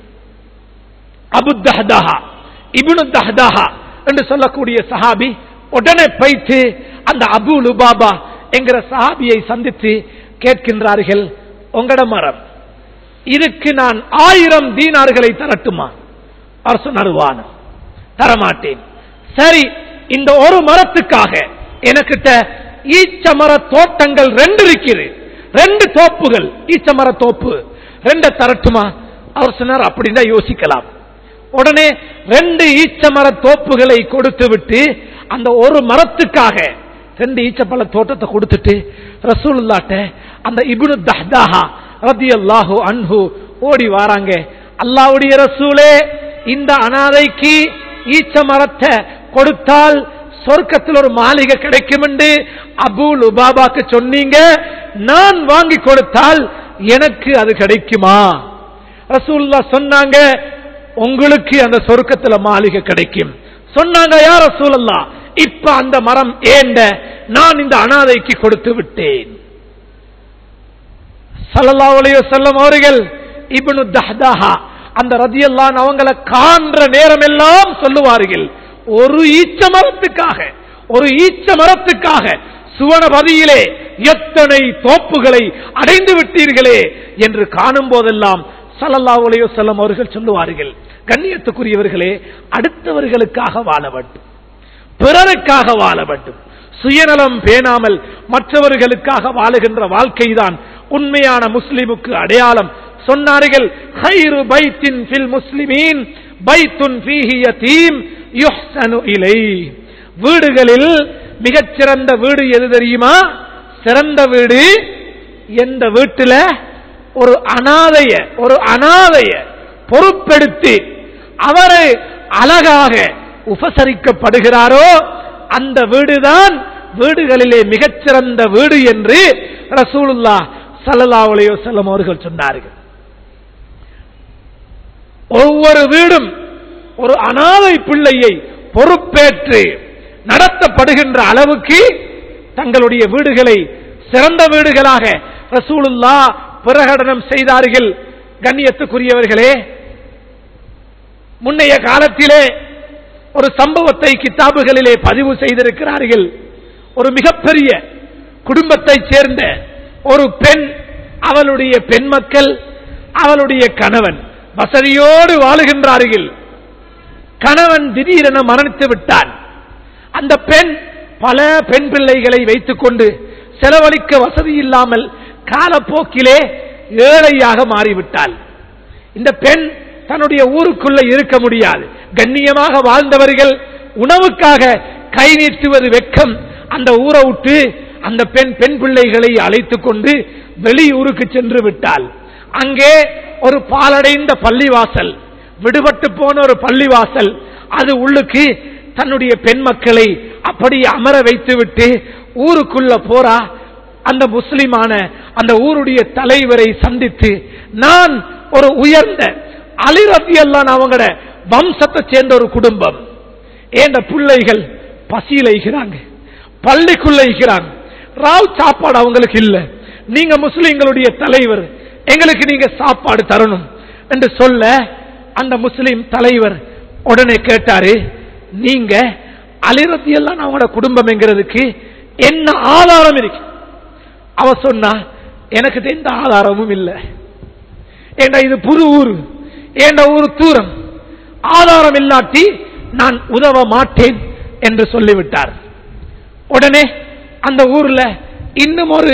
Speaker 2: அபு தஹ்தாஹா இப்னு தஹ்தாஹா என்று சொல்லக்கூடிய சஹாபி உடனே போயிட்டு அந்த அபு லுபாபா என்கிற சஹாபியை சந்தித்து கேட்கின்றார்கள் உங்களோட மரம் இதுக்கு நான் ஆயிரம் தீனார்களை தரட்டுமா அவர் சொன்னார் வானம் தரமாட்டேன் சரி இந்த ஒரு மரத்துக்காக எனக்கிட்ட ஈச்ச மர தோட்டங்கள் ரெண்டு இருக்குது ரெண்டு தோப்புகள் ஈச்ச மர தோப்பு ரெண்ட தரட்டுமா அவர் சொன்னார் அப்படின்னா யோசிக்கலாம் உடனே ரெண்டு ஈச்ச மர தோப்புகளை கொடுத்து விட்டு அந்த ஒரு மரத்துக்காக ரெண்டு ஈச்சப்பழ தோட்டத்தை கொடுத்துட்டு ரசூலுல்லாட்ட அந்த இப்னு தஹ்தாஹா ரதியல்லாஹு அன்ஹு ஓடி வாராங்க அல்லாஹ்வுடைய ரசூலே இந்த அனாதைக்கு ஈச்ச மரத்தை கொடுத்தால் சொர்க்கத்தில் ஒரு மாளிகை கிடைக்கும் என்று அபு லுபாபாக்கு சொன்னீங்க நான் வாங்கி கொடுத்தால் எனக்கு அது கிடைக்குமா ரசூல்லா சொன்னாங்க உங்களுக்கு அந்த சொர்க்கத்துல மாளிகை கிடைக்கும் சொன்னாங்க யார் ரசூலல்லா இப்ப அந்த மரம் ஏண்ட நான் இந்த அனாதைக்கு கொடுத்து விட்டேன் சல்லல்லாஹு அலைஹி வஸல்லம் அவர்கள் இப்னு தஹ்தாஹா அந்த ரதியல்லான் அவங்கள காண்ற நேரம் எல்லாம் சொல்லுவார்கள் ஒரு ஈச்ச மரத்துக்காக ஒரு ஈச்ச மரத்துக்காக சுவனபதியிலே எத்தனை தோப்புகளை அடைந்து விட்டீர்களே என்று காணும் போதெல்லாம் சல்லல்லாஹு அலைஹி வஸல்லம் அவர்கள் சொல்லுவார்கள் கண்ணியத்துக்குரியவர்களே அடுத்தவர்களுக்காக வாழ வேண்டும் பிறருக்காக வாழ வேண்டும் சுயநலம் பேணாமல் மற்றவர்களுக்காக வாழுகின்ற வாழ்க்கைதான் உண்மையான முஸ்லிமுக்கு அடையாளம் சொன்னார்கள் ஹைரு பைத்தின் ஃபில் முஸ்லிமீன் பைத்துன் ஃபீஹி யதீம் யுஹ்சனு இலை வீடுகளில் மிகச்சிறந்த வீடு எது தெரியுமா சிறந்த வீடு எந்த வீட்டுல ஒரு அனாதைய ஒரு அனாதைய பொறுப்பெடுத்து அவரை அழகாக உபசரிக்கப்படுகிறாரோ அந்த வீடுதான் வீடுகளிலே மிகச்சிறந்த வீடு என்று ரசூலுல்லா ஸல்லல்லாஹு அலைஹி வஸல்லம் அவர்கள் சொன்னார்கள் ஒவ்வொரு வீடும் ஒரு அனாதை பிள்ளையை பொறுப்பேற்று நடத்தப்படுகின்ற அளவுக்கு தங்களுடைய வீடுகளை சிறந்த வீடுகளாக ரசூலுல்லா பிரகடனம் செய்தார்கள் கண்ணியத்துக்குரியவர்களே முன்னைய காலத்திலே ஒரு சம்பவத்தை கித்தாபுகளிலே பதிவு செய்திருக்கிறார்கள் ஒரு மிகப்பெரிய குடும்பத்தைச் சேர்ந்த ஒரு பெண் அவளுடைய பெண் மக்கள் அவளுடைய கணவன் வசதியோடு வாழுகின்றார்கள் கணவன் திடீரென மரணித்து விட்டான் அந்த பெண் பல பெண் பிள்ளைகளை வைத்துக் கொண்டு செலவழிக்க வசதி இல்லாமல் காலப்போக்கிலே ஏழையாக மாறிவிட்டாள் இந்த பெண் தன்னுடைய ஊருக்குள்ள இருக்க முடியாது கண்ணியமாக வாழ்ந்தவர்கள் உணவுக்காக கை நீட்டுவது வெக்கம் அந்த ஊரை விட்டு அந்த பெண் பெண் பிள்ளைகளை அழைத்துக் கொண்டு வெளியூருக்கு சென்று விட்டாள் அங்கே ஒரு பாலடைந்த பள்ளிவாசல் விடுபட்டு போன ஒரு பள்ளிவாசல் அது உள்ளுக்கு தன்னுடைய பெண் மக்களை அப்படி அமர வைத்துவிட்டு ஊருக்குள்ள போறா அந்த முஸ்லிமான அந்த ஊருடைய தலைவரை சந்தித்து நான் ஒரு உயர்ந்த அலிரத்தி எல்லாம் அவங்களோட வம்சத்தை சேர்ந்த ஒரு குடும்பம் ஏண்ட பிள்ளைகள் பசியிலைகிறாங்க பள்ளிக்குள்ளைகிறாங்க ராவ் சாப்பாடு அவங்களுக்கு இல்ல நீங்க முஸ்லிம்களுடைய தலைவர் எங்களுக்கு நீங்க சாப்பாடு தரணும் என்று சொல்ல அந்த முஸ்லிம் தலைவர் உடனே கேட்டாரு நீங்க அலிரத்தி எல்லாம் அவங்களோட குடும்பம் என்கிறதுக்கு என்ன ஆதாரம் இருக்கு அவ சொன்னா எனக்கு எந்த ஆதாரமும் இல்லை ஏண்டா இது புது ஊரு ஏண்ட ஊரு தூரம் ஆதாரம் இல்லாட்டி நான் உதவ மாட்டேன் என்று சொல்லிவிட்டார் உடனே அந்த ஊர்ல இன்னும் ஒரு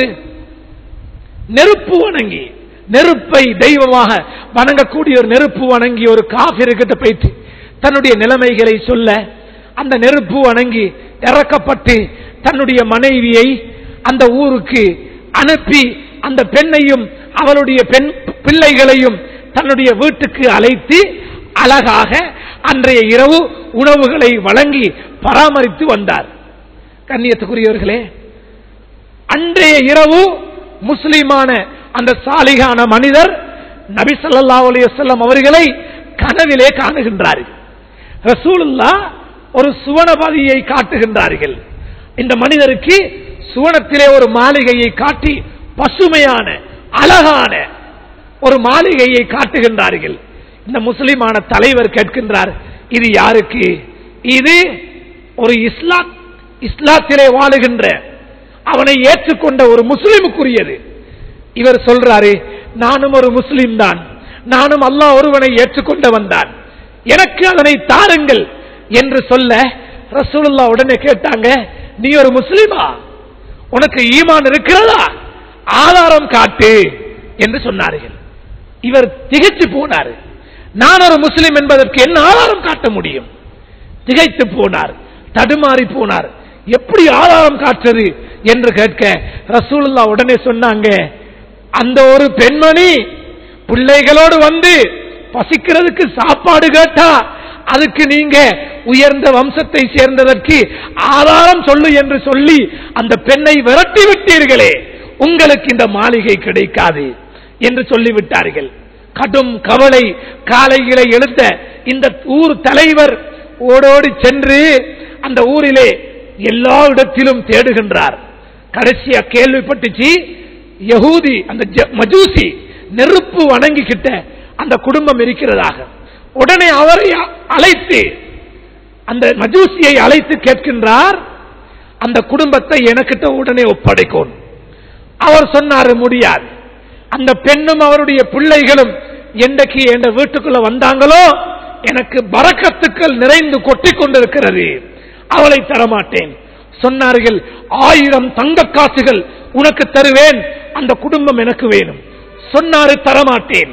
Speaker 2: நெருப்பு வணங்கி நெருப்பை தெய்வமாக வணங்கக்கூடிய ஒரு நெருப்பு வணங்கி ஒரு காபிர்கிட்ட போயிட்டு தன்னுடைய நிலைமைகளை சொல்ல அந்த நெருப்பு வணங்கி இறக்கப்பட்டு தன்னுடைய மனைவியை அந்த ஊருக்கு அனுப்பி அந்த பெண்ணையும் அவளுடைய பெண் பிள்ளைகளையும் தன்னுடைய வீட்டுக்கு அழைத்து அழகாக அன்றைய இரவு உணவுகளை வழங்கி பராமரித்து வந்தார் கண்ணியத்துக்குரியவர்களே அன்றைய இரவு முஸ்லிமான அந்த சாலிகான மனிதர் நபி ஸல்லல்லாஹு அலைஹி வஸல்லம் அவர்களை கனவிலே காணுகின்றார்கள் ரசூலுல்லா ஒரு சுவனபதியை காட்டுகின்றார்கள் இந்த மனிதருக்கு சுவனத்திலே ஒரு மாளிகையை காட்டி பசுமையான அழகான ஒரு மாளிகையை காட்டுகின்றார்கள் இந்த முஸ்லிமான தலைவர் கேட்கின்றார் இது யாருக்கு இது ஒரு இஸ்லாம் இஸ்லாத்திலே வாழுகின்ற அவனை ஏற்றுக்கொண்ட ஒரு முஸ்லிமுக்குரியது இவர் சொல்றாரு நானும் ஒரு முஸ்லிம் தான் நானும் அல்லாஹ் ஒருவனை ஏற்றுக்கொண்டவன் தான் எனக்கு அதனை தாருங்கள் என்று சொல்ல ரசூலுல்லா உடனே கேட்டாங்க நீ ஒரு முஸ்லிமா உனக்கு ஈமான் இருக்கிறதா ஆதாரம் காட்டு என்று சொன்னார்கள் இவர் திகைச்சு போனார் நான் ஒரு முஸ்லிம் என்பதற்கு என்ன ஆதாரம் காட்ட முடியும் திகைத்து போனார் தடுமாறி போனார் எப்படி ஆதாரம் காட்டுறது என்று கேட்க ரசூலுல்லா உடனே சொன்னாங்க அந்த ஒரு பெண்மணி பிள்ளைகளோடு வந்து பசிக்கிறதுக்கு சாப்பாடு கேட்டா அதுக்கு நீங்க உயர்ந்த வம்சத்தை சேர்ந்ததற்கு ஆதாரம் சொல்லு என்று சொல்லி அந்த பெண்ணை விரட்டி விட்டீர்களே உங்களுக்கு இந்த மாளிகை கிடைக்காது என்று சொல்லிவிட்டார்கள் கடும் கவலை காலையிலே எழுந்த இந்த ஊர் தலைவர் ஓடோடி சென்று அந்த ஊரிலே எல்லா இடத்திலும் தேடுகின்றார் கடைசியா கேள்விப்பட்டுச்சு யகூதி அந்த ஜ- மஜூசி நெருப்பு வணங்கிக்கிட்ட அந்த குடும்பம் இருக்கிறதாக உடனே அவரை அ- அழைத்து அந்த மஜூசியை அழைத்து கேட்கின்றார் அந்த குடும்பத்தை எனக்கிட்ட உடனே ஒப்படைக்கும் அவர் சொன்னாரு முடியாது அந்த பெண்ணும் அவருடைய பிள்ளைகளும் என்றைக்கு என் வீட்டுக்குள்ள வந்தாங்களோ எனக்கு பரக்கத்துக்கள் நிறைந்து கொட்டிக் கொண்டிருக்கிறது அவளை தரமாட்டேன் சொன்னார்கள் ஆயிரம் தங்க காசுகள் உனக்கு தருவேன் அந்த குடும்பம் எனக்கு வேணும் சொன்னாரு தரமாட்டேன்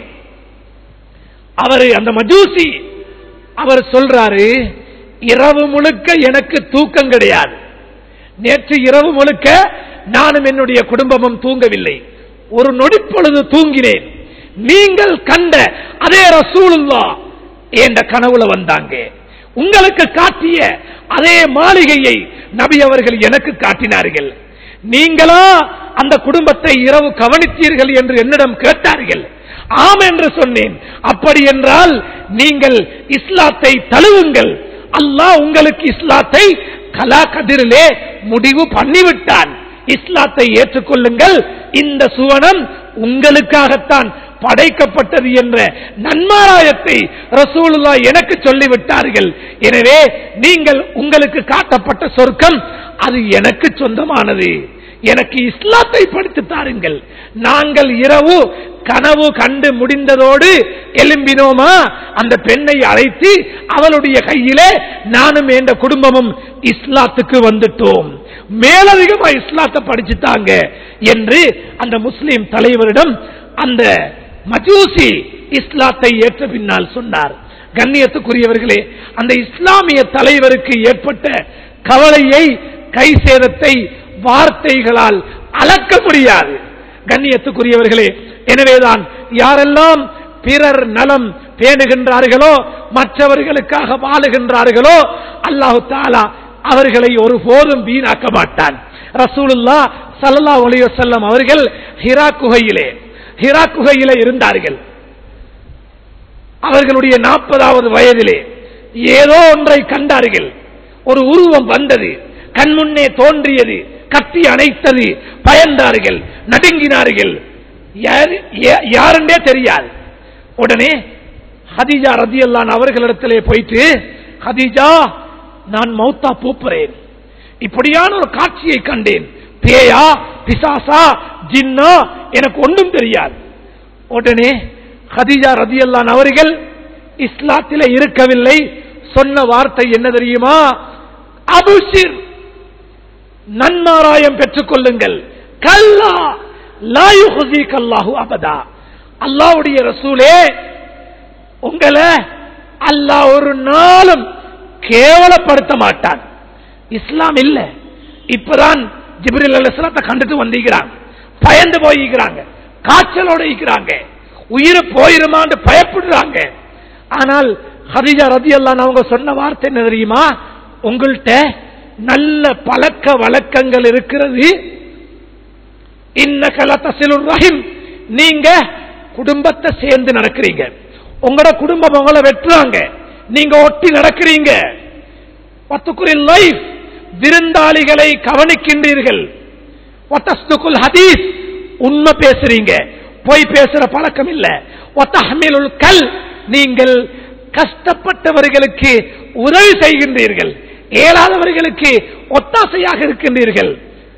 Speaker 2: அவரு அந்த மஜூசி அவர் சொல்றாரு இரவு முழுக்க எனக்கு தூக்கம் கிடையாது நேற்று இரவு முழுக்க நானும் என்னுடைய குடும்பமும் தூங்கவில்லை ஒரு நொடிப்பொழுது தூங்கினேன் நீங்கள் கண்ட அதே ரசூலுல்லா என்ற கனவுல வந்தாங்க உங்களுக்கு காட்டிய அதே மாளிகையை நபி அவர்கள் எனக்கு காட்டினார்கள் நீங்களா அந்த குடும்பத்தை இரவு கவனித்தீர்கள் என்று என்னிடம் கேட்டார்கள் ஆம் என்று சொன்னேன் அப்படி என்றால் நீங்கள் இஸ்லாத்தை தழுவுங்கள் அல்லாஹ் உங்களுக்கு இஸ்லாத்தை கலா கதிரிலே முடிவு பண்ணிவிட்டான் இஸ்லாத்தை ஏற்றுக்கொள்ளுங்கள் இந்த சுவனம் உங்களுக்காகத்தான் படைக்கப்பட்டது என்ற நன்மாராயத்தை ரசூலுல்லா எனக்கு சொல்லிவிட்டார்கள் எனவே நீங்கள் உங்களுக்கு காட்டப்பட்ட சொர்க்கம் அது எனக்கு சொந்தமானது எனக்கு இஸ்லாத்தை படித்து தாருங்கள் நாங்கள் இரவு கனவு கண்டு முடிந்ததோடு எலும்பினோமா அந்த பெண்ணை அழைத்து அவளுடைய கையிலே நானும் என்ற குடும்பமும் இஸ்லாத்துக்கு வந்துட்டோம் மேலதிகமா இஸ்லாத்தை படிச்சுட்டாங்க என்று அந்த முஸ்லிம் தலைவரிடம் அந்த மஜூசி இஸ்லாத்தை ஏற்ற பின்னால் சொன்னார் கண்ணியத்துக்குரியவர்களே அந்த இஸ்லாமிய தலைவருக்கு ஏற்பட்ட கவலையை கை சேதத்தை வார்த்தைகளால் அளக்க முடியாது கண்ணியத்துக்குரியவர்களே எனவேதான் யாரெல்லாம் பிறர் நலம் பேணுகின்றார்களோ மற்றவர்களுக்காக வாழுகின்றார்களோ அல்லாஹு தாலா அவர்களை ஒருபோதும் வீணாக்க மாட்டான் ரசூலுல்லா சல்லா ஒலிவசல்லம் அவர்கள் ஹிரா குகையிலே ஹிரா குகையிலே இருந்தார்கள் அவர்களுடைய நாற்பதாவது வயதிலே ஏதோ ஒன்றை கண்டார்கள் ஒரு உருவம் வந்தது கண்முன்னே தோன்றியது கத்தி அணைத்தது பயந்தார்கள் நடுங்கினார்கள் யாருண்டே தெரியாது உடனே ஹதீஜா ரதியல்லான் அவர்களிடத்திலே போயிட்டு ஹதீஜா நான் மௌத்தா பூப்புறேன் இப்படியான ஒரு காட்சியை கண்டேன் பேயா பிசாசா ஜின்னா எனக்கு ஒன்றும் தெரியாது உடனே ஹதீஜா ரதியல்லான் அவர்கள் இஸ்லாத்தில இருக்கவில்லை சொன்ன வார்த்தை என்ன தெரியுமா அபுஷிர் நன்மாராயம் பெற்றுக் கொள்ளுங்கள் கல்லா லாயுஹி கல்லாஹு அபதா அல்லாவுடைய ரசூலே உங்களை அல்லாஹ் ஒரு நாளும் கேவலப்படுத்த மாட்டான் இஸ்லாம் இல்ல இப்பதான் ஜிப்ரில் அலிஸ்லாத்தை கண்டுட்டு வந்திருக்கிறாங்க பயந்து போயிருக்கிறாங்க காய்ச்சலோட இருக்கிறாங்க உயிர் போயிருமான்னு பயப்படுறாங்க ஆனால் ஹதிஜா ரதி அவங்க சொன்ன வார்த்தை என்ன தெரியுமா உங்கள்கிட்ட நல்ல பழக்க வழக்கங்கள் இருக்கிறது இன்ன கலத்தசிலுர் ரஹிம் நீங்க குடும்பத்தை சேர்ந்து நடக்கிறீங்க உங்களோட குடும்பம் உங்களை வெட்டுறாங்க நீங்க ஒட்டி நடக்கிறீங்க பத்துக்குரில் லைஃப் விருந்தாளிகளை கவனிக்கின்றீர்கள் ஒத்தஸ்துக்குல் ஹதீஸ் உண்மை பேசுறீங்க போய் பேசுற பழக்கம் இல்ல ஒத்தஹமிலுல் கல் நீங்கள் கஷ்டப்பட்டவர்களுக்கு உதவி செய்கின்றீர்கள் இயலாதவர்களுக்கு ஒத்தாசையாக இருக்கின்றீர்கள்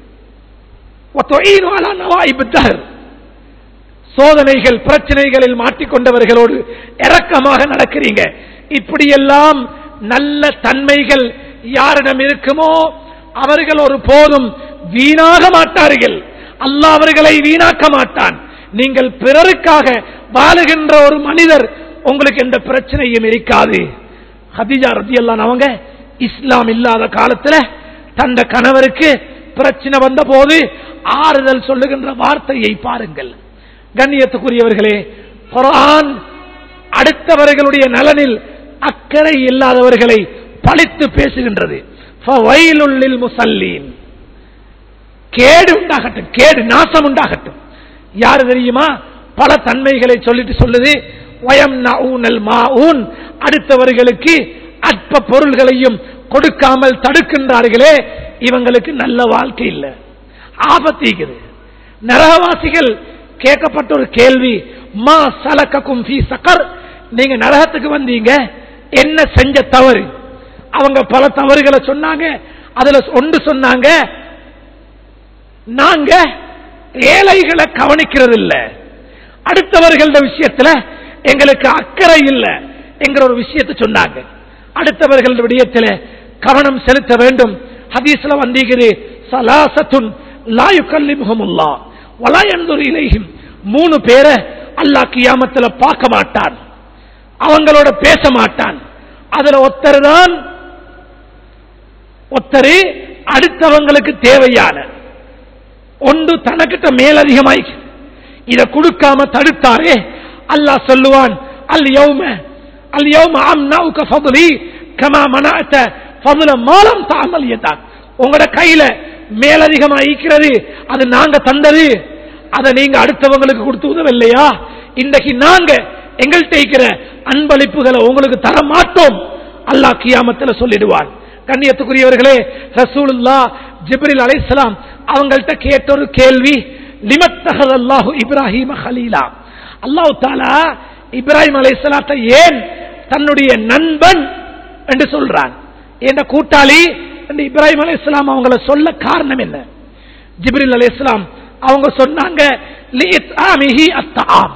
Speaker 2: சோதனைகள் பிரச்சனைகளில் மாட்டிக்கொண்டவர்களோடு இரக்கமாக நடக்கிறீங்க இப்படியெல்லாம் நல்ல தன்மைகள் யாரிடம் இருக்குமோ அவர்கள் ஒரு போதும் வீணாக மாட்டார்கள் அல்லாஹ் அவர்களை வீணாக்க மாட்டான் நீங்கள் பிறருக்காக வாழுகின்ற ஒரு மனிதர் உங்களுக்கு எந்த பிரச்சனையும் இருக்காது ஹதிஜா ரதி அவங்க இஸ்லாம் இல்லாத காலத்துல தந்த கணவருக்கு பிரச்சனை வந்த போது ஆறுதல் சொல்லுகின்ற வார்த்தையை பாருங்கள் கண்ணியத்துக்குரியவர்களே குரான் அடுத்தவர்களுடைய நலனில் அக்கறை இல்லாதவர்களை பழித்து பேசுகின்றது முசல்லீன் கேடு உண்டாகட்டும் கேடு நாசம் உண்டாகட்டும் யாரு தெரியுமா பல தன்மைகளை சொல்லிட்டு சொல்லுது வயம் மாஊன் அடுத்தவர்களுக்கு அற்ப பொருள்களையும் கொடுக்காமல் தடுக்கின்றார்களே இவங்களுக்கு நல்ல வாழ்க்கை இல்லை ஆபத்தீக்குது நரகவாசிகள் கேட்கப்பட்ட ஒரு கேள்வி மா சலக்கும் ஃபீ சக்கர் நீங்க நரகத்துக்கு வந்தீங்க என்ன செஞ்ச தவறு அவங்க பல தவறுகளை சொன்னாங்க அதுல ஒன்று சொன்னாங்க நாங்க ஏழைகளை கவனிக்கிறது இல்ல அடுத்தவர்கள விஷயத்துல எங்களுக்கு அக்கறை இல்லை என்கிற ஒரு விஷயத்தை சொன்னாங்க அடுத்தவர்கள் விடயத்தில் கவனம் செலுத்த வேண்டும் ஹதீஸ்ல வந்தீகிறது சலாசத்துன் லாயு கல்லி முகமுல்லா வலாயந்தூர் இலையும் மூணு பேரை அல்லாஹ் கியாமத்துல பார்க்க மாட்டான் அவங்களோட பேச மாட்டான் அதுல ஒத்தர் தான் ஒத்தரு அடுத்தவங்களுக்கு தேவையான ஒன்று தனக்கிட்ட மேலதிகமாய் இதை கொடுக்காம தடுத்தாரே அல்லாஹ் சொல்லுவான் அல் யௌம அல் யௌம அம்னவுக ஃபضلி கமா மனஅத ஃபضل மாலம் தாமல் யதான் உங்களோட கையில மேலதிகமா ஈக்கிறது அது நாங்க தந்தது அதை நீங்க அடுத்தவங்களுக்கு கொடுத்து உதவில்லையா இன்றைக்கு நாங்க எங்கள்கிட்ட இருக்கிற அன்பளிப்புகளை உங்களுக்கு தர மாட்டோம் அல்லாஹ் கியாமத்தில் சொல்லிடுவான் கண்ணியத்துக்குரியவர்களே ரசூலுல்லா ஜிப்ரில் அலைஹிஸ்ஸலாம் அவங்கள்ட்ட கேட்ட ஒரு கேள்வி லிமத்தஹல் அல்லாஹு இப்ராஹிம ஹலீலா அல்லாஹ் தாலா இப்ராஹிம் அலைஹிஸ்ஸலாத்தை ஏன் தன்னுடைய நண்பன் என்று சொல்றான் என்ற கூட்டாளி என்று இப்ராஹிம் அலைஹிஸ்ஸலாம் அவங்கள சொல்ல காரணம் என்ன ஜிப்ரில் அலைஹிஸ்ஸலாம் அவங்க சொன்னாங்க லிஇத்ஆமிஹி அத்தாம்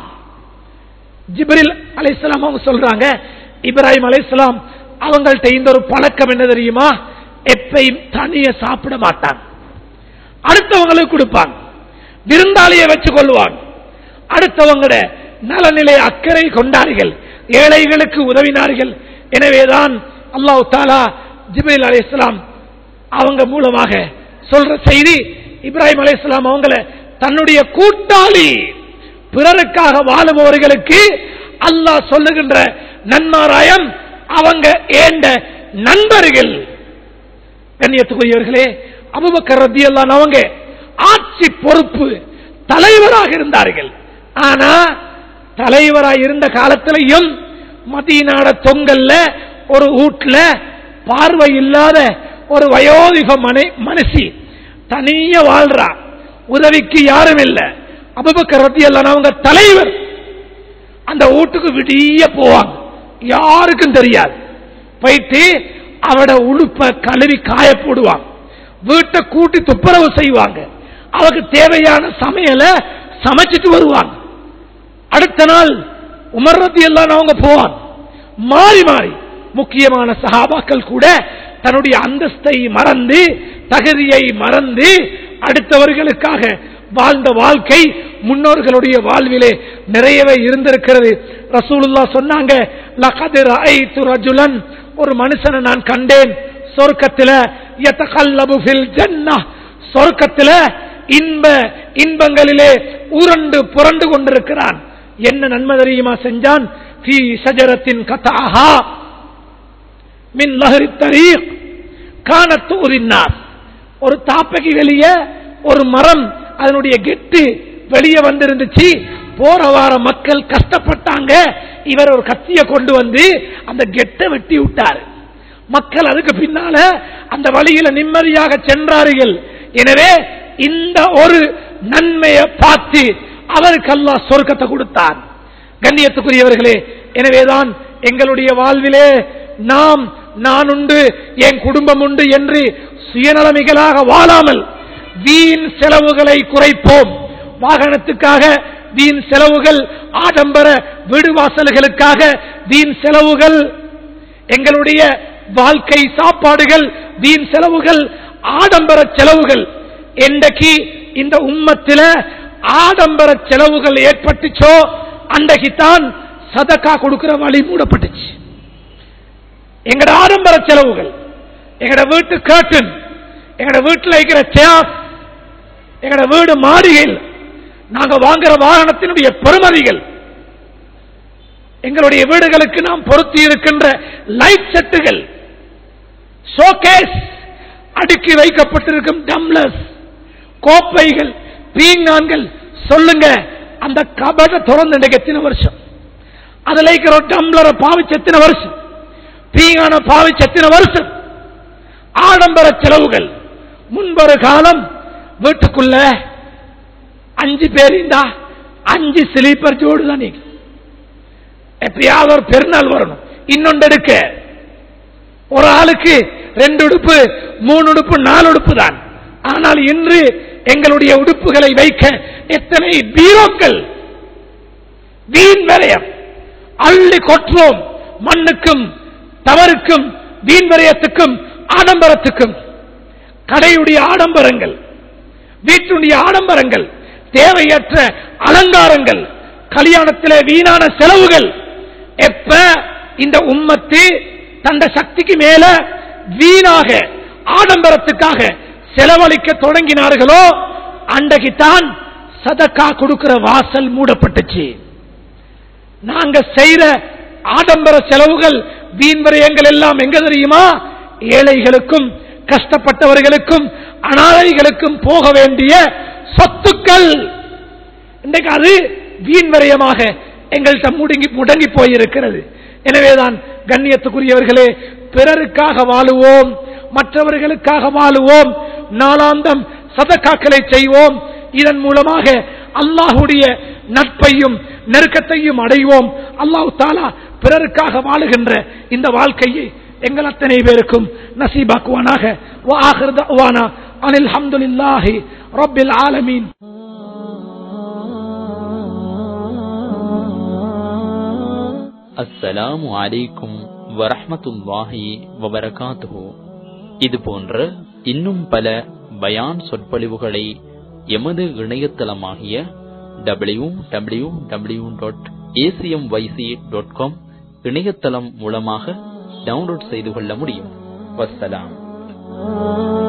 Speaker 2: ஜிப்ரில் அலைஹிஸ்ஸலாம் அவங்க சொல்றாங்க இப்ராஹிம் அலைஹிஸ்ஸலாம் அவங்கள்ட்ட இந்த ஒரு பழக்கம் என்ன தெரியுமா எப்பையும் தனிய சாப்பிட மாட்டாங்க அடுத்தவங்களுக்கு கொடுப்பாங்க விருந்தாளியை வச்சு கொள்வாங்க அடுத்தவங்கள நலநிலை அக்கறை கொண்டார்கள் ஏழைகளுக்கு உதவினார்கள் எனவேதான் அல்லாஹ் தாலா ஜிப்ரீல் அலைஹிஸ்ஸலாம் அவங்க மூலமாக சொல்ற செய்தி இப்ராஹிம் அலைஹிஸ்ஸலாம் அவங்கள தன்னுடைய கூட்டாளி பிறருக்காக வாழுபவர்களுக்கு அல்லாஹ் சொல்லுகின்ற நன்மாராயம் அவங்க ஏண்ட நண்பர்கள் கண்ணியத்துக்குரியவர்களே அபுபக்கர் ரத்தியல்லான் அவங்க ஆட்சி பொறுப்பு தலைவராக இருந்தார்கள் ஆனா தலைவராக இருந்த காலத்திலையும் மதீனாட தொங்கல்ல ஒரு வீட்டுல பார்வை இல்லாத ஒரு வயோதிக மனை மனுஷி தனிய வாழ்றா உதவிக்கு யாரும் இல்ல அபுபக்கர் ரத்தியல்லான் அவங்க தலைவர் அந்த வீட்டுக்கு விடிய போவாங்க யாருக்கும் தெரியாது போயிட்டு அவட உடுப்ப கழுவி காய போடுவாங்க வீட்டை கூட்டி துப்புரவு செய்வாங்க அவருக்கு தேவையான சமையலை சமைச்சிட்டு வருவாங்க அடுத்த நாள் உமர்றதி எல்லாம் அவங்க போவாங்க மாறி மாறி முக்கியமான சகாபாக்கள் கூட தன்னுடைய அந்தஸ்தை மறந்து தகுதியை மறந்து அடுத்தவர்களுக்காக வாழ்ந்த வாழ்க்கை முன்னோர்களுடைய வாழ்விலே நிறையவே இருந்திருக்கிறது ரசூலுல்லா சொன்னாங்க லகது ரஅய்து ரஜுலன் ஒரு மனுஷனை நான் கண்டேன் சொர்க்கத்துல யதகல்லபு ஃபில் ஜன்னah சொர்க்கத்துல இன்ப இன்பங்களிலே உருண்டு புரண்டு கொண்டிருக்கிறான் என்ன நன்மை தெரியுமா செஞ்சான் ஃபீ ஷஜரத்தின் கதாஹா மின் லஹரி தரீக் கானத் உரின்னார் ஒரு தாப்பைக்கு வெளியே ஒரு மரம் அதனுடைய கெட்டு வெளியே வந்திருந்துச்சு போற வார மக்கள் கஷ்டப்பட்டாங்க இவர் ஒரு கத்திய கொண்டு வந்து அந்த கெட்டை வெட்டி விட்டார் மக்கள் அதுக்கு பின்னால அந்த வழியில நிம்மதியாக சென்றார்கள் எனவே இந்த ஒரு நன்மையை பார்த்து அவருக்கு அல்லாஹ் சொர்க்கத்தை கொடுத்தார் கண்ணியத்துக்குரியவர்களே எனவேதான் எங்களுடைய வாழ்விலே நாம் நான் உண்டு என் குடும்பம் உண்டு என்று சுயநலமிகளாக வாழாமல் வீண் செலவுகளை குறைப்போம் வாகனத்துக்காக வீண் செலவுகள் ஆடம்பர வீடு வாசல்களுக்காக வீண் செலவுகள் எங்களுடைய வாழ்க்கை சாப்பாடுகள் வீண் செலவுகள் ஆடம்பர செலவுகள் என்றைக்கு இந்த உம்மத்தில ஆடம்பர செலவுகள் ஏற்பட்டுச்சோ அன்றைக்கு தான் சதக்கா கொடுக்கிற வழி மூடப்பட்டுச்சு எங்கட ஆடம்பர செலவுகள் எங்கட வீட்டு கேட்டன் எங்கட வீட்டில் இருக்கிற சேர் எங்கட வீடு மாளிகைகள் நாங்க வாங்குற வாகனத்தினுடைய பெருமதிகள் எங்களுடைய வீடுகளுக்கு நாம் பொருத்தி இருக்கின்ற லைட் செட்டுகள் ஷோகேஸ் அடுக்கி வைக்கப்பட்டிருக்கும் டம்ளர்ஸ் கோப்பைகள் பீங்கான்கள் சொல்லுங்க அந்த கபட திறந்து இன்றைக்கு எத்தனை வருஷம் அதுல இருக்கிற ஒரு டம்ளரை பாவிச்சு எத்தனை வருஷம் பீங்கான பாவிச்சு எத்தனை வருஷம் ஆடம்பர செலவுகள் முன்பொரு காலம் வீட்டுக்குள்ள அஞ்சு பேர் இருந்தா அஞ்சு ஸ்லீப்பர் ஜோடு தான் நீங்க எப்பயாவது ஒரு பெருநாள் வரணும் இன்னொன்று எடுக்க ஒரு ஆளுக்கு ரெண்டு உடுப்பு மூணு உடுப்பு நாலு உடுப்பு தான் ஆனால் இன்று எங்களுடைய உடுப்புகளை வைக்க எத்தனை பீரோக்கள் வீண் விரயம் அள்ளி கொற்றோம் மண்ணுக்கும் தவறுக்கும் வீண் விரயத்துக்கும் ஆடம்பரத்துக்கும் கடையுடைய ஆடம்பரங்கள் வீட்டுடைய ஆடம்பரங்கள் தேவையற்ற அலங்காரங்கள் கல்யாணத்தில் வீணான செலவுகள் எப்ப இந்த உம்மத்து தந்த சக்திக்கு மேல வீணாக ஆடம்பரத்துக்காக செலவழிக்க தொடங்கினார்களோ அன்றைக்குத்தான் சதக்கா கொடுக்கிற வாசல் மூடப்பட்டுச்சு நாங்க செய்யற ஆடம்பர செலவுகள் வீண் விரயங்கள் எல்லாம் எங்க தெரியுமா ஏழைகளுக்கும் கஷ்டப்பட்டவர்களுக்கும் அனாதைகளுக்கும் போக வேண்டிய சொத்துக்கள் இன்றைக்கு அது வீண் விரயமாக எங்கள்கிட்ட முடங்கி முடங்கி போயிருக்கிறது எனவேதான் கண்ணியத்துக்குரியவர்களே பிறருக்காக வாழுவோம் மற்றவர்களுக்காக வாழுவோம் நாளாந்தம் சதக்காக்களை செய்வோம் இதன் மூலமாக அல்லாஹுடைய நட்பையும் நெருக்கத்தையும் அடைவோம் அல்லாஹு தாலா பிறருக்காக வாழுகின்ற இந்த வாழ்க்கையை எங்கள் அத்தனை பேருக்கும் நசீபாக்குவானாக وآخر دعوانا أن الحمد لله رب العالمين
Speaker 3: அஸ்ஸலாமு அலைக்கும் வரஹ்மத்துல்லாஹி வபரகாத்துஹு இது போன்ற இன்னும் பல பயான் சொற்பொழிவுகளை எமது இணையதளமாகிய W W W dot ACM YC dot com இணையதளம் மூலமாக டவுன்லோட் செய்து கொள்ள முடியும் வஸ்ஸலாம்